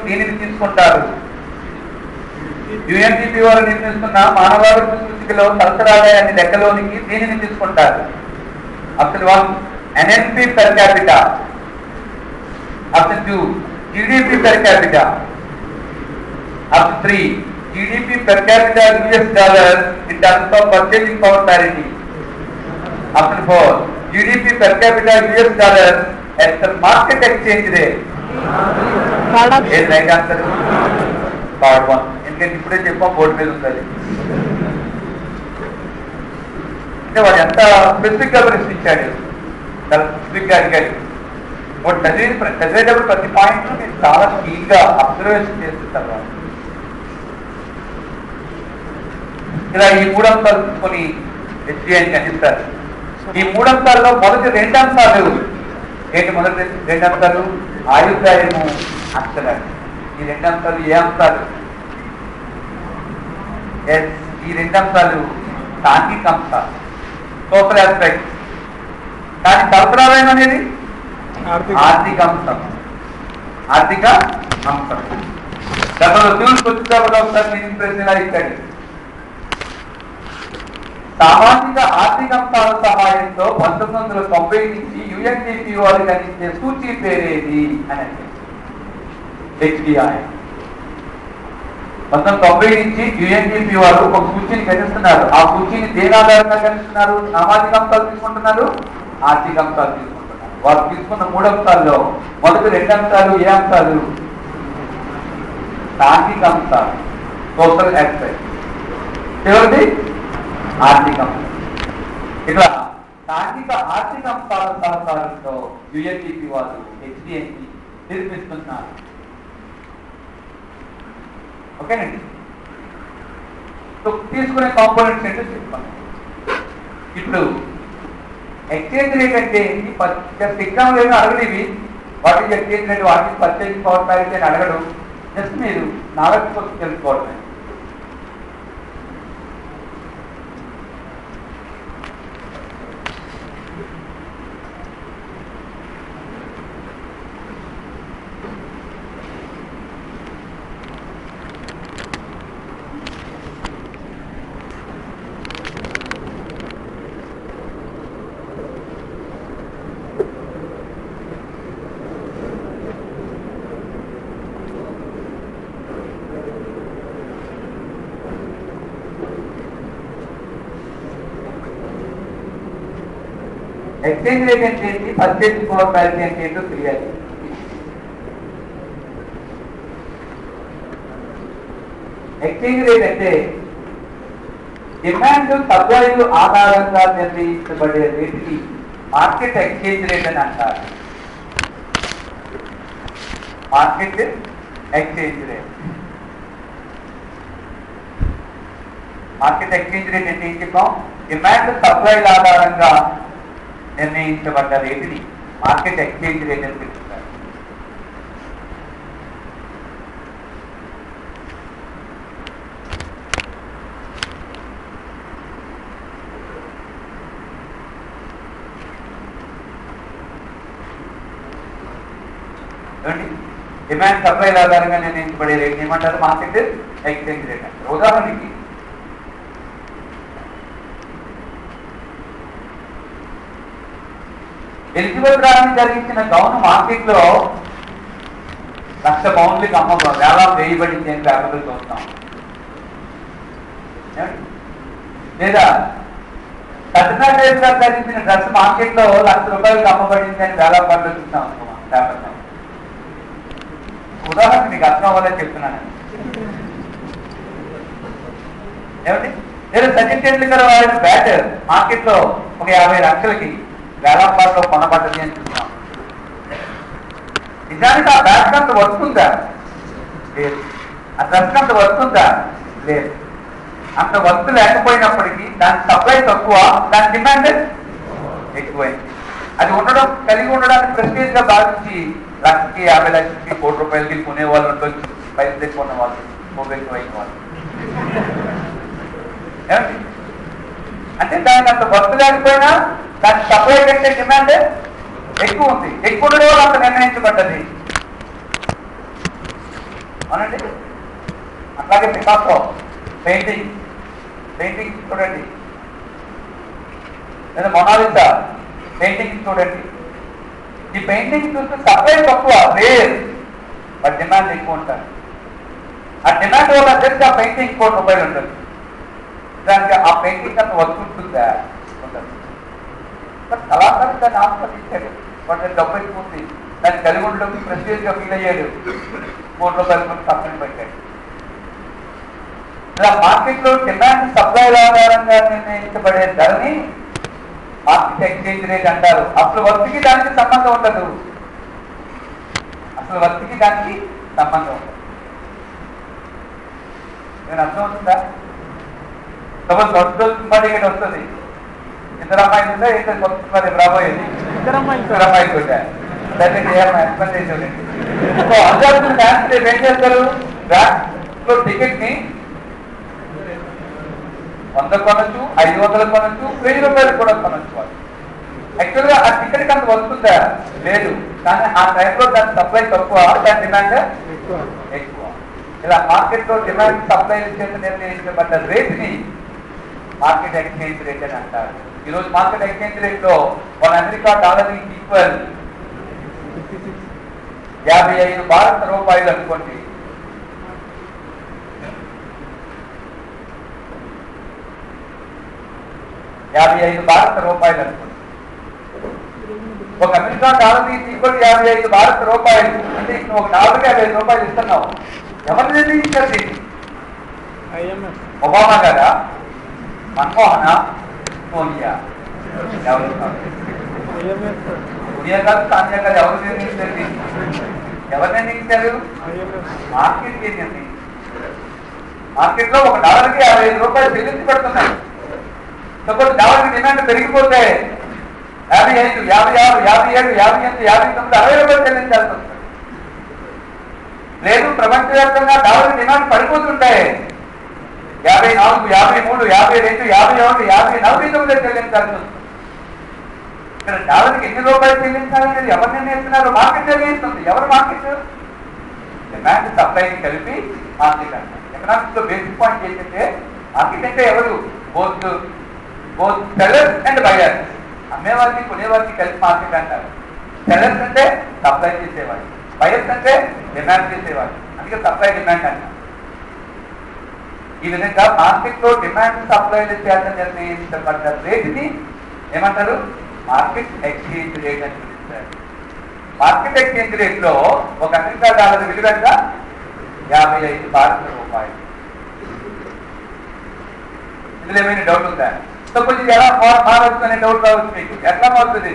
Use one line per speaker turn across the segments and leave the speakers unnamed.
దీనిని తీసుకుంటారు యుఎన్డిపి వారు నిర్మిస్తున్న మానవాభివృద్ధి సూచికలో సరసర ఆదాయాన్ని లెక్కలోనికి దీనిని తీసుకుంటారు option one NNP per capita option two GDP per capita option three GDP per capita US dollar in terms of purchasing power parity option four GDP per capita US dollar at the market exchange rate ఏది right answer third one ఎందుకంటే ఇప్పుడే చెప్పాం board మీద ఉంటుంది అంటే వాడు ఎంత specific గా ప్రశ్నించాడు చాలా స్పెసిఫిక్ గా అడిగాడు వాడు చదివి చదివేటప్పుడు ప్రతి పాయింట్ మీరు చాలా కీన్ గా అబ్జర్వేషన్ చేస్తుంటారు వాళ్ళు. ఇలా ఈ మూడు అంశాలు తీసుకొని ఎస్బీఐకి అందిస్తారు ఈ మూడు అంశాల్లో మొదటి రెండు అంశాలు ఏంటి మొదటి రెండు అంశాలు ఆయుర్దాయము అక్షరాలు ఈ రెండు అంశాలు ఏ అంశాలు ఎస్ ఈ రెండు అంశాలు సాంఘిక అంశాలు సోషల్ ఆస్పెక్ట్ కానీ సరఫరాలయం అనేది ఆర్థిక అంశం ఆర్థిక అంశం గతంలో సివిల్ వచ్చినప్పుడు ఒకసారి నేను ప్రశ్న ఇలా ఇచ్చాడు సామాజిక ఆర్థిక అంశాల సహాయంతో పంతొమ్మిది వందల తొంభై నుంచి యుఎన్డిపి వారికి అందించే సూచి పేరేది అని అంటే హెచ్డిఐ పంతొమ్మిది తొంభై నుంచి యుఎన్డిపి వారు ఒక సూచిని గణిస్తున్నారు ఆ సూచిని దేని ఆధారంగా గణిస్తున్నారు సామాజిక అంశాలు తీసుకుంటున్నారు ఆర్థిక అంశాలు తీసుకుంటున్నారు వారు తీసుకున్న మూడు అంశాల్లో మొదటి రెండు అంశాలు ఏ అంశాలు సాంఘిక అంశాలు సోషల్ ఆస్పెక్ట్ చివరిది ఆర్థిక అంశం ఇట్లా సాంఘిక ఆర్థిక అంశాల సహకారంతో యుఎన్డిపి వారు హెచ్డిఎన్పి నిర్మిస్తున్నారు ఓకేనండి సో తీసుకునే కాంపోనెంట్స్ ఏంటో చెప్తాను ఇప్పుడు ఎక్స్చేంజ్ రేట్ అంటే ఏంటి జస్ట్ ఎగ్జామ్ లేదు అడగనివి what is exchange rate what is purchase power parity అని అడగడం జస్ట్ మీరు నాలెడ్జ్ కోసం తెలుసుకోవడమే ఎక్స్చేంజ్ రేట్ అంటే ఏంటి పర్చేజ్ పవర్ ప్యారిటీ అంటే ఏంటో తెలియాలి ఎక్స్చేంజ్ రేట్ అంటే డిమాండ్ సప్లైలు ఆధారంగా నిర్ణయించబడే రేటుకి మార్కెట్ ఎక్స్చేంజ్ రేట్ అని అంటారు market exchange rate market exchange rate అంటే ఏం చెప్పాం డిమాండ్ సప్లైల ఆధారంగా నిర్ణయించబడ్డ రేటుని మార్కెట్ ఎక్స్చేంజ్ రేట్ అని పిలుస్తారు ఏమండి డిమాండ్ సప్లైల ఆధారంగా నిర్ణయించబడే రేట్ ఏమంటారు మార్కెట్ ఎక్స్చేంజ్ రేట్ అంటారు ఉదాహరణకి ఎలిజబెత్ రాణి జరిగించిన గౌన్ మార్కెట్ లో లక్ష పౌండ్లకి అమ్మ వేలం వేయబడింది అని పేపర్లు చూస్తాం ఏమండి? లేదా కట్నా టైప్ గా ధరించిన డ్రెస్ మార్కెట్ లో లక్ష రూపాయలకి అమ్మబడింది అని వేలం పనులు చూస్తాం అనుకున్నాం పేపర్లో ఉదాహరణ మీకు అర్థం అవ్వాలని చెప్తున్నాను ఏమండి లేదా సచిన్ టెండూల్కర్ వాడిన బ్యాట్ మార్కెట్ లో ఒక యాభై లక్షలకి వేలంపాట్లో కొనబడ్డది అని చూస్తున్నాం నిజానికి ఆ బ్యాట్ అంత వస్తుందా లేదు ఆ డ్రెస్ అంత వస్తుందా లేదు అంత వస్తు లేకపోయినప్పటికీ దాని సప్లై తక్కువ దాని డిమాండ్ ఎక్కువైంది అది ఉండడం కలిగి ఉండడానికి ప్రెస్టేజ్ గా భావించి లక్షకి యాభై లక్షలకి కోటి రూపాయలకి కొనే వాళ్ళు ఉండొచ్చు పైసలు ఎక్కువ ఉన్న వాళ్ళు మొబైల్ అయిన వాళ్ళు ఏమండి అంటే దానికి అంత వస్తు లేకపోయినా దాని సప్లై కంటే డిమాండ్ ఎక్కువ ఉంది ఎక్కువ ఉండడం వల్ల అంత నిర్ణయించబడ్డది అవునండి అట్లాగే పికాసో పెయింటింగ్ పెయింటింగ్ చూడండి లేదా మొనాలిసా పెయింటింగ్ చూడండి ఈ పెయింటింగ్ చూస్తే సప్లై తక్కువ రేర్ బట్ డిమాండ్ ఎక్కువ ఉంటారు ఆ డిమాండ్ వల్ల తెలిసి ఆ పెయింటింగ్ కోటి రూపాయలు ఉంటుంది దానికి ఆ పెయింటింగ్ అంత వర్క్ ఉంటుందా ఉండదు బట్ కళాకారుడు దాన్ని ఆస్వాదించాడు బట్ దాని డబ్బు ఎక్కువ ఉంది దాన్ని కలిగి ఉండడం ప్రెస్టేజ్గా ఫీల్ అయ్యాడు మూడు రూపాయలు మంది పక్కన పెట్టాడు ఇలా మార్కెట్లో డిమాండ్ సప్లై ఆధారంగా నిర్ణయించబడే ధరని మార్కెట్ ఎక్స్చేంజ్ రేట్ అంటారు అసలు వస్తుకి దానికి సంబంధం ఉండదు అసలు వస్తుకి దానికి సంబంధం ఉండదు నేను అర్థం అవుతుందా సపోజ్ కొత్త మరి ఇక్కడ వస్తుంది ఇద్దరు అమ్మాయిలు ఉంటే ఇద్దరు కొత్త మరి రాబోయేది ఇద్దరు అమ్మాయిలు కూడా దాన్ని ఏమన్నా ఎక్స్పెక్ట్ చేసేది సో అందరూ డాన్స్ ఏం చేస్తారు డాన్స్ లో టికెట్ ని వంద కొనొచ్చు ఐదు వందలు కొనొచ్చు వెయ్యి రూపాయలు కూడా కొనొచ్చు వాళ్ళు యాక్చువల్గా ఆ టికెట్ అంత వస్తుందా లేదు కానీ ఆ టైంలో దాని సప్లై తక్కువ దాని డిమాండ్ ఎక్కువ ఇలా మార్కెట్ లో డిమాండ్ సప్లై చేత నిర్ణయించబడ్డ రేట్ ని మార్కెట్ ఎక్స్చేంజ్ రేట్ అని అంటారు ఈ రోజు మార్కెట్ ఎక్స్చేంజ్ రేట్ లో మన అమెరికా డాలర్ ఈక్వల్ యాభై ఐదు భారత రూపాయలు అనుకోండి యాభై ఐదు భారత రూపాయలు అనుకోండి ఒక అమెరికా డాలర్ ఈక్వల్ యాభై ఐదు భారత రూపాయలు అంటే నువ్వు ఒక డాలర్కి యాభై ఐదు రూపాయలు ఇస్తున్నావు ఎవరు నిర్ణయించారు దీన్ని
ఐఎంఎఫ్
ఒబామా గారా మన్మోహన సోనియా ఎవరు
ఐఎంఎఫ్
సోనియా గారు సానియా గారు ఎవరు నిర్ణయించారు దీన్ని? ఎవరు నిర్ణయించారు
ఐఎంఎఫ్
మార్కెట్ నిర్ణయించారు మార్కెట్ లో ఒక డాలర్కి యాభై ఐదు రూపాయలు చెల్లించి పెడుతున్నాయి సపోజ్ డాలర్ డిమాండ్ పెరిగిపోతే యాభై ఐదు యాభై ఆరు యాభై ఏడు యాభై ఎనిమిది యాభై తొమ్మిది అరవై రూపాయలు చెల్లించాల్సి వస్తుంది లేదు ప్రపంచవ్యాప్తంగా డాలర్ డిమాండ్ పడిపోతుంటాయి యాభై నాలుగు యాభై మూడు యాభై రెండు యాభై ఒకటి యాభై నలభై తొమ్మిది చెల్లించాల్సి వస్తుంది ఇక్కడ డాలర్కి ఎన్ని రూపాయలు చెల్లించాలనేది ఎవరు నిర్ణయిస్తున్నారు మార్కెట్ నిర్ణయిస్తుంది ఎవరు మార్కెట్ డిమాండ్ సప్లైని కలిపి మార్కెట్ అంటారు ఎకనామిక్స్ లో బేసిక్ పాయింట్ ఏంటంటే మార్కెట్ అంటే ఎవరు both both sellers and buyers అమ్మేవారికి కొనేవారికి కలిపి మార్కెట్ అంటారు సెల్లర్స్ అంటే సప్లై చేసేవాడు బయర్స్ అంటే డిమాండ్ చేసేవాడు అందుకే సప్లై డిమాండ్ అంటారు ఈ విధంగా మార్కెట్ లో డిమాండ్ సప్లైల చేత నిర్ణయించబడ్డ రేటుని ఏమంటారు మార్కెట్ ఎక్స్చేంజ్ రేట్ అని పిలుస్తారు మార్కెట్ ఎక్స్చేంజ్ రేట్ లో ఒక అమెరికా డాలర్ విలువ ఎంత యాభై ఐదు భారత రూపాయలు ఇందులో ఏమైనా డౌట్ ఉందా సో కొంచెం ఎలా మార్- మారవచ్చు అనే డౌట్ రావచ్చు మీకు ఎట్లా మారుతుంది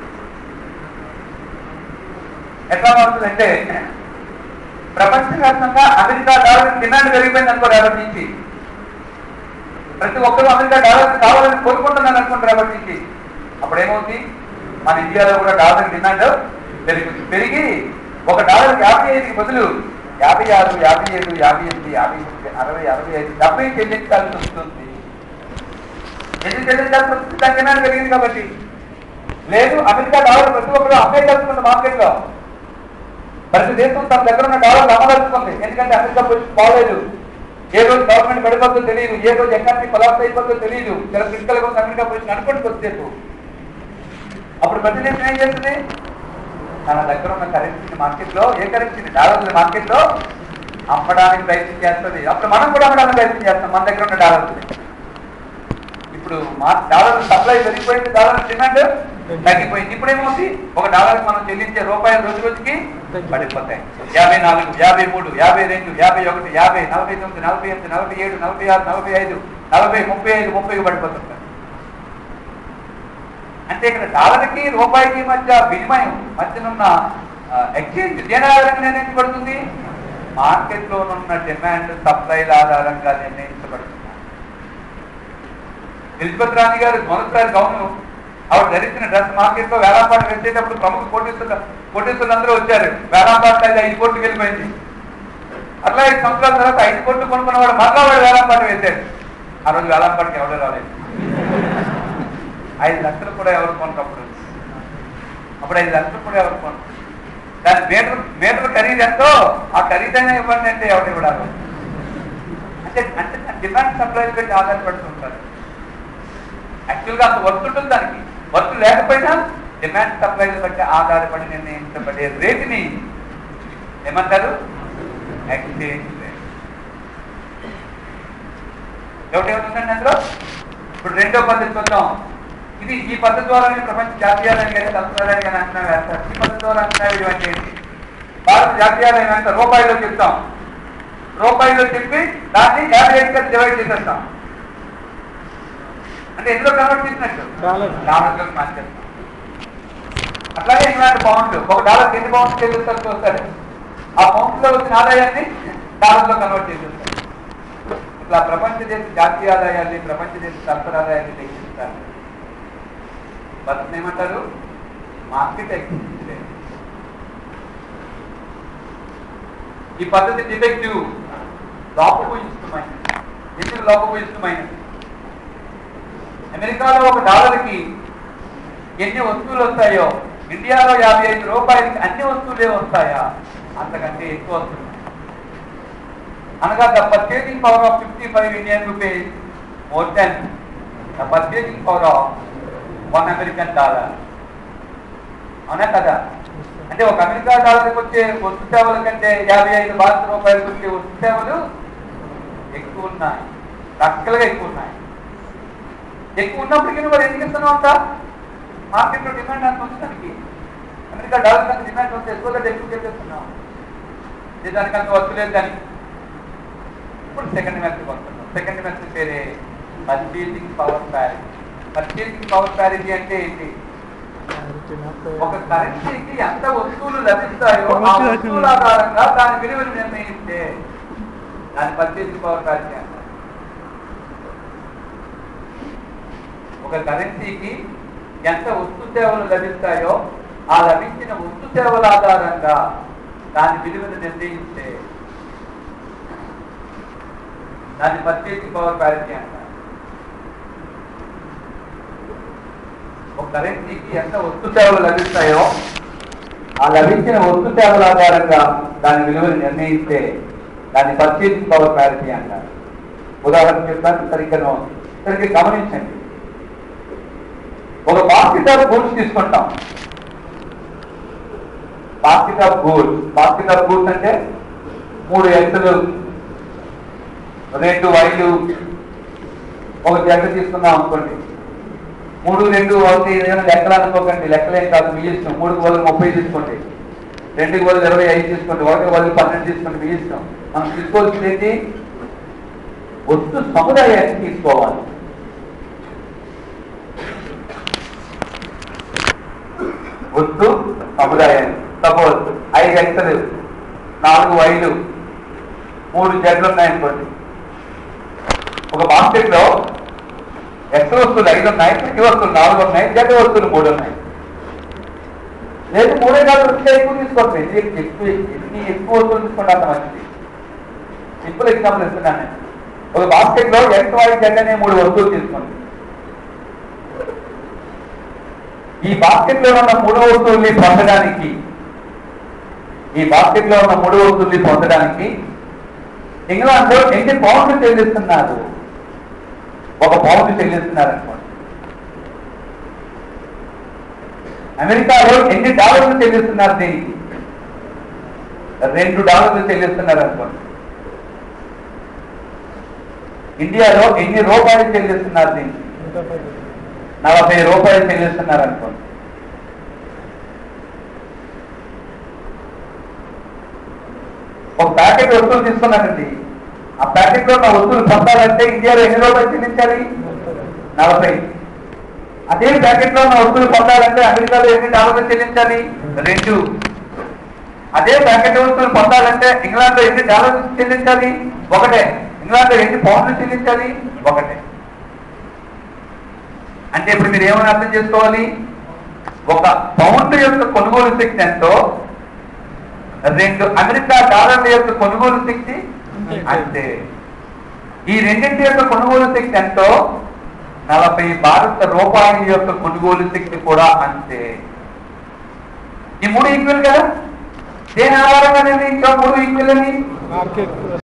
ఎట్లా మారుతుంది అంటే ప్రపంచవ్యాప్తంగా అమెరికా డాలర్ డిమాండ్ పెరిగిపోయింది అనుకో రేపటి నుంచి ప్రతి ఒక్కరూ అమెరికా డాలర్ కావాలని కోరుకుంటున్నారు అనుకోండి రేపటి నుంచి అప్పుడు ఏమవుతుంది మన ఇండియాలో కూడా డాలర్ డిమాండ్ పెరుగుతుంది పెరిగి ఒక డాలర్ యాభై ఐదుకి బదులు యాభై ఆరు యాభై ఏడు యాభై ఎనిమిది యాభై తొమ్మిది అరవై అరవై ఐదు డెబ్బై చెల్లించాల్సి వస్తుంది ఎందుకు చెల్లించాల్సి వస్తుంది దాని డిమాండ్ పెరిగింది కాబట్టి లేదు అమెరికా డాలర్ ప్రతి ఒక్కరు అమ్మే కలుసుకుంది మార్కెట్లో ప్రతి దేశం తన దగ్గర ఉన్న డాలర్ అమలుస్తుంది ఎందుకంటే అమెరికా పొజిషన్ బాగలేదు ఏ రోజు గవర్నమెంట్ పడిపోతుందో తెలియదు ఏ రోజు ఎకానమీ కొలాప్స్ అయిపోతుందో తెలియదు చాలా క్రిటికల్ గా ఉంది అమెరికా పొజిషన్ అనుకోండి కొద్దిసేపు అప్పుడు ప్రతి దేశం ఏం చేస్తుంది తన దగ్గర ఉన్న కరెన్సీని మార్కెట్ లో ఏ కరెన్సీని డాలర్ల మార్కెట్ లో అమ్మడానికి ప్రయత్నం చేస్తుంది అప్పుడు మనం కూడా అమ్మడానికి ప్రయత్నం చేస్తాం మన దగ్గర ఉన్న డాలర్స్ ఇప్పుడు మా డాలర్ సప్లై పెరిగిపోయింది డాలర్ డిమాండ్ తగ్గిపోయింది ఇప్పుడు ఏమవుతుంది ఒక డాలర్ మనం చెల్లించే రూపాయలు రోజు రోజుకి పడిపోతాయి యాభై నాలుగు యాభై మూడు యాభై రెండు యాభై ఒకటి యాభై నలభై తొమ్మిది నలభై ఎనిమిది నలభై ఏడు నలభై ఆరు నలభై ఐదు నలభై ముప్పై ఐదు ముప్పై పడిపోతుంటాయి అంటే ఇక్కడ డాలర్కి రూపాయికి మధ్య వినిమయం మధ్యనున్న ఎక్స్చేంజ్ దేని ఆధారంగా నిర్ణయించబడుతుంది మార్కెట్లో ఉన్న డిమాండ్ సప్లైల ఆధారంగా నిర్ణయించబడుతుంది ఎలిజబెత్ రాణి గారు మొదటిసారి గౌను ఆవిడ ధరించిన డ్రెస్ మార్కెట్ లో వేలంపాట వేసేటప్పుడు ప్రముఖ కోటీశ్వరులు కోటీశ్వరులందరూ వచ్చారు వేలంపాట అయితే ఐదు కోట్లు వెళ్ళిపోయింది అట్లా ఐదు సంవత్సరాల తర్వాత ఐదు కోట్లు కొనుక్కున్నవాడు మరలా వాడు వేలంపాట వేశాడు ఆ రోజు వేలంపాటకి ఎవరు రాలేదు ఐదు లక్షలు కూడా ఎవరు కొనరు అప్పుడు అప్పుడు ఐదు లక్షలు కూడా ఎవరు కొనరు దాని మీటర్ మీటర్ ఖరీదు ఎంతో ఆ ఖరీదైనా ఇవ్వండి అంటే ఎవరు ఇవ్వడాలి అంటే అంటే డిమాండ్ సప్లై పెట్టి ఆధారపడుతూ ఉంటారు యాక్చువల్గా అంత వర్త్ ఉంటుంది దానికి వర్త్ లేకపోయినా డిమాండ్ సప్లై బట్టి ఆధారపడి నిర్ణయించబడే రేటుని ఏమంటారు ఎక్స్చేంజ్ రేట్ డౌట్ ఏమవుతుందండి అందులో ఇప్పుడు రెండో పద్ధతి చూద్దాం ఇది ఈ పద్ధతి ద్వారానే ప్రపంచ జాతీయాలని కానీ సంప్రదాయాలు కానీ అంచనా వేస్తారు ఈ పద్ధతి ద్వారా అంచనా వేయడం అంటే ఏంటి భారత జాతీయాలయం ఎంత రూపాయలు చెప్తాం రూపాయలు చెప్పి దాన్ని యాభై ఐదుగా డివైడ్ చేసేస్తాం అంటే ఎందులో కన్వర్ట్ చేసినట్టు
డాలర్.
డాలర్లకు మార్చేస్తాం అట్లాగే ఇంగ్లాండ్ పౌండ్ ఒక డాలర్ ఎన్ని పౌండ్స్ చెల్లిస్తారు చూస్తారు ఆ పౌండ్ లో వచ్చిన ఆదాయాన్ని డాలర్ లో కన్వర్ట్ చేసేస్తారు ఇట్లా ప్రపంచ దేశ జాతీయ ఆదాయాన్ని ప్రపంచ దేశ సరఫరా ఆదాయాన్ని లెక్కిస్తారు పద్ధతి ఏమంటారు మార్కెట్ ఎక్స్చేంజ్ రేట్ ఈ పద్ధతి డిఫెక్టివ్ లోపభూయిష్టమైనది ఎందుకు లోపభూయిష్టమైనది అమెరికాలో ఒక డాలర్కి ఎన్ని వస్తువులు వస్తాయో ఇండియాలో యాభై ఐదు రూపాయలకి అన్ని వస్తువులే వస్తాయా అంతకంటే ఎక్కువ వస్తుంది అనగా the purchasing power of fifty five Indian rupees more than the purchasing power of one American dollar అవునా కదా అంటే ఒక అమెరికా డాలర్కి వచ్చే వస్తు సేవల కంటే యాభై ఐదు భారత రూపాయలకు వచ్చే వస్తు సేవలు ఎక్కువ ఉన్నాయి లక్షలుగా ఎక్కువ ఉన్నాయి ఎక్కువ ఉన్నప్పటికీ మరి ఎందుకు ఇస్తున్నాం అంత మార్కెట్లో డిమాండ్ అంత వచ్చేదానికి అమెరికా డాలర్ అంత డిమాండ్ వస్తే ఎక్కువగా ఎక్కువ చెప్పేస్తున్నాం దానికి అంత వర్క్ లేదు దానికి ఇప్పుడు సెకండ్ మెథడ్ వస్తున్నాం సెకండ్ మెథడ్ పేరే purchasing power parity purchasing power parity అంటే ఏంటి ఒక కరెన్సీకి ఎంత వస్తువులు లభిస్తాయో ఆ వస్తువుల ఆధారంగా దాని విలువను నిర్ణయిస్తే దాని పర్చేసింగ్ పవర్ ప్యారిటీ అంటారు ఒక కరెన్సీకి ఎంత వస్తు సేవలు లభిస్తాయో ఆ లభించిన వస్తు సేవల ఆధారంగా దాని విలువను నిర్ణయిస్తే దాన్ని పర్చేసింగ్ పవర్ ప్యారిటీ అంటారు ఒక కరెన్సీకి ఎంత వస్తు సేవలు లభిస్తాయో ఆ లభించిన వస్తు సేవల ఆధారంగా దాని విలువను నిర్ణయిస్తే దాన్ని పర్చేసింగ్ పవర్ ప్యారిటీ అంటారు ఉదాహరణ చెప్తాను సరిగ్గా నో- సరిగ్గా గమనించండి ఒక బాస్కెట్ ఆఫ్ గూడ్స్ తీసుకుంటాం basket of goods basket of goods అంటే మూడు ఎత్తులు రెండు వైలు ఒక జగ తీసుకుందాం అనుకోండి మూడు రెండు ఒకటి ఏదైనా లెక్కలు అనుకోకండి లెక్కలేం కాదు మీ ఇష్టం మూడు వాళ్ళు ముప్పై తీసుకోండి రెండు వాళ్ళు ఇరవై ఐదు తీసుకోండి ఒకటి వాళ్ళు పన్నెండు తీసుకోండి మీ ఇష్టం మనం తీసుకోవాల్సింది ఏంటి వస్తు సముదాయాన్ని తీసుకోవాలి వస్తు సముదాయాన్ని సపోజ్ ఐదు ఎక్సలు నాలుగు వైలు మూడు జడ్లు ఉన్నాయనుకోండి ఒక బాస్కెట్ లో ఎక్స్ వస్తువులు ఐదు ఉన్నాయి ప్రతి వస్తువులు నాలుగు ఉన్నాయి జడ్ వస్తువులు మూడు ఉన్నాయి లేదు మూడే కాదు ఇంకా ఎక్కువ తీసుకోండి ఎన్ని ఎక్కువ ఎన్ని ఎక్కువ వస్తువులు తీసుకోండి అంత మంచిది సింపుల్ ఎగ్జాంపుల్ ఇస్తున్నాను నేను ఒక బాస్కెట్ లో ఎక్స్ వై జెడ్ అనే మూడు వస్తువులు తీసుకోండి ఈ బాస్కెట్ లో ఉన్న మూడు వస్తువుల్ని పొందడానికి ఈ బాస్కెట్ లో ఉన్న మూడు వస్తువుల్ని పొందడానికి ఇంగ్లాండ్ లో ఎన్ని పౌండ్లు చెల్లిస్తున్నారు ఒక పౌండ్ చెల్లిస్తున్నారు అనుకోండి అమెరికాలో ఎన్ని డాలర్లు చెల్లిస్తున్నారు దీనికి రెండు డాలర్లు చెల్లిస్తున్నారు అనుకోండి ఇండియాలో ఎన్ని రూపాయలు చెల్లిస్తున్నారు దీనికి నలభై రూపాయలు చెల్లిస్తున్నారు అనుకోండి ఒక ప్యాకెట్ వస్తువులు తీసుకున్నారండి ఆ ప్యాకెట్ లో ఉన్న వస్తువులు పొందాలంటే ఇండియాలో ఎన్ని రూపాయలు చెల్లించాలి నలభై అదే ప్యాకెట్ లో ఉన్న వస్తువులు పొందాలంటే అమెరికాలో ఎన్ని డాలర్లు చెల్లించాలి రెండు అదే ప్యాకెట్ వస్తువులు పొందాలంటే ఇంగ్లాండ్ లో ఎన్ని డాలర్లు చెల్లించాలి ఒకటే ఇంగ్లాండ్ లో ఎన్ని పౌండ్లు చెల్లించాలి ఒకటే అంటే ఇప్పుడు మీరు ఏమని అర్థం చేసుకోవాలి ఒక పౌండ్ యొక్క కొనుగోలు శక్తి ఎంతో రెండు అమెరికా డాలర్ల యొక్క కొనుగోలు శక్తి అంతే ఈ రెండింటి యొక్క కొనుగోలు శక్తి ఎంతో నలభై భారత రూపాయల యొక్క కొనుగోలు శక్తి కూడా అంతే ఈ మూడు ఈక్వల్ కదా దేని ఆధారంగా నిర్ణయించావు మూడు ఈక్వల్ అని
మార్కెట్